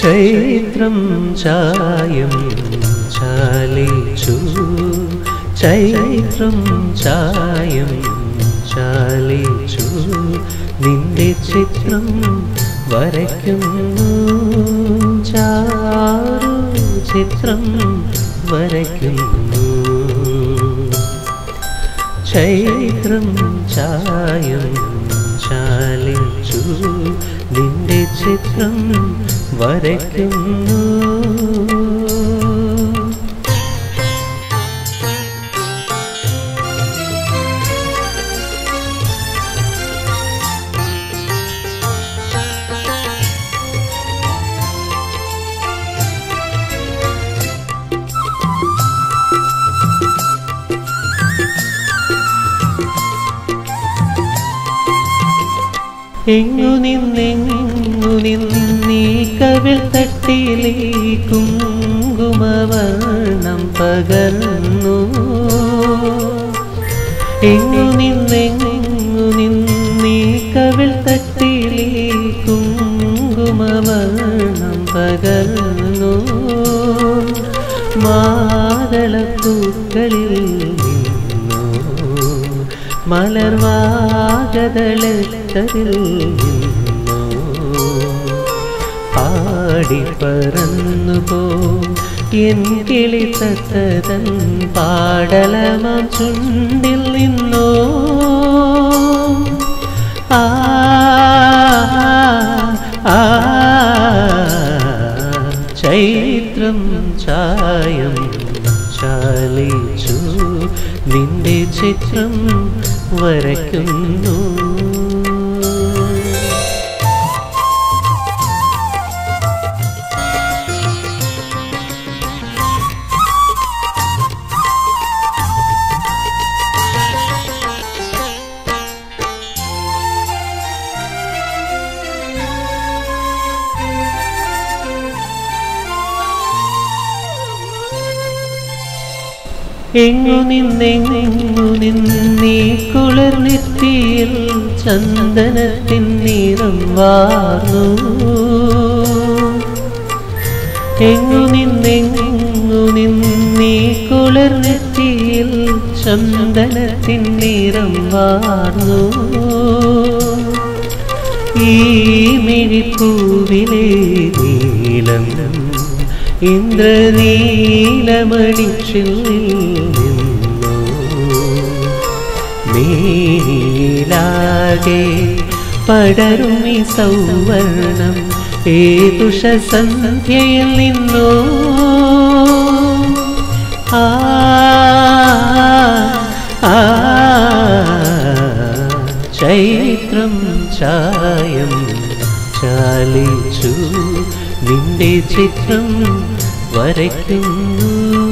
ചൈത്രം ചായം ചാലിച്ചു ചൈത്രം ചായം ചാലിച്ചു നിന്റെ ചിത്രം വരയ്ക്കുന്നു ചാരു ചിത്രം വരയ്ക്കുന്നു ചൈത്രം ചായം ചാലിച്ചു നിന്റെ ചിത്രം വരയ്ക്കുന്നു എങ്ങു നിന്നെങ്ങു നിന്നീ കവിൾ തട്ടിലേ കുങ്കുമവർണം പകർന്നു എങ്ങു നിന്നെങ്ങു നിന്നീ കവിൾ തട്ടിലേ കുങ്കുമവർണം പകർന്നു മാതളപ്പൂക്കളിൽ നിന്നു മലർവാകതളത്തതിൽ നിന്നു പാടി പറന്നു പോ എൻ കിളി തത്തതൻ പാടലമാം ചുണ്ടിൽ നിന്നോ ആ ആ ചൈത്രം ചായം ചാലിച്ചു നിന്റെ ചിത്രം വരയ്ക്കുന്നു എങ്ങു നിന്നെങ്ങു നിന്നീ കുളിർനെത്തിയിൽ ചന്ദനത്തിൻ നിറം വാർന്നു എങ്ങു നിന്നെങ്ങു നിന്നീ കുളിർനെത്തിയിൽ ചന്ദനത്തിൻ നിറം വാർന്നു ഈ മിഴിപ്പൂവിലെ നീലം ഇന്ദ്രനീലമണിച്ചിൽ നിന്നു നീലാകെ പടരുമി സൗവർണം ഏതുഷ സന്ധ്യയിൽ നിന്നു ആ ആ ചൈത്രം ചായം ചാലിച്ചു നിന്റെ ചിത്രം വരയ്ക്കുന്നു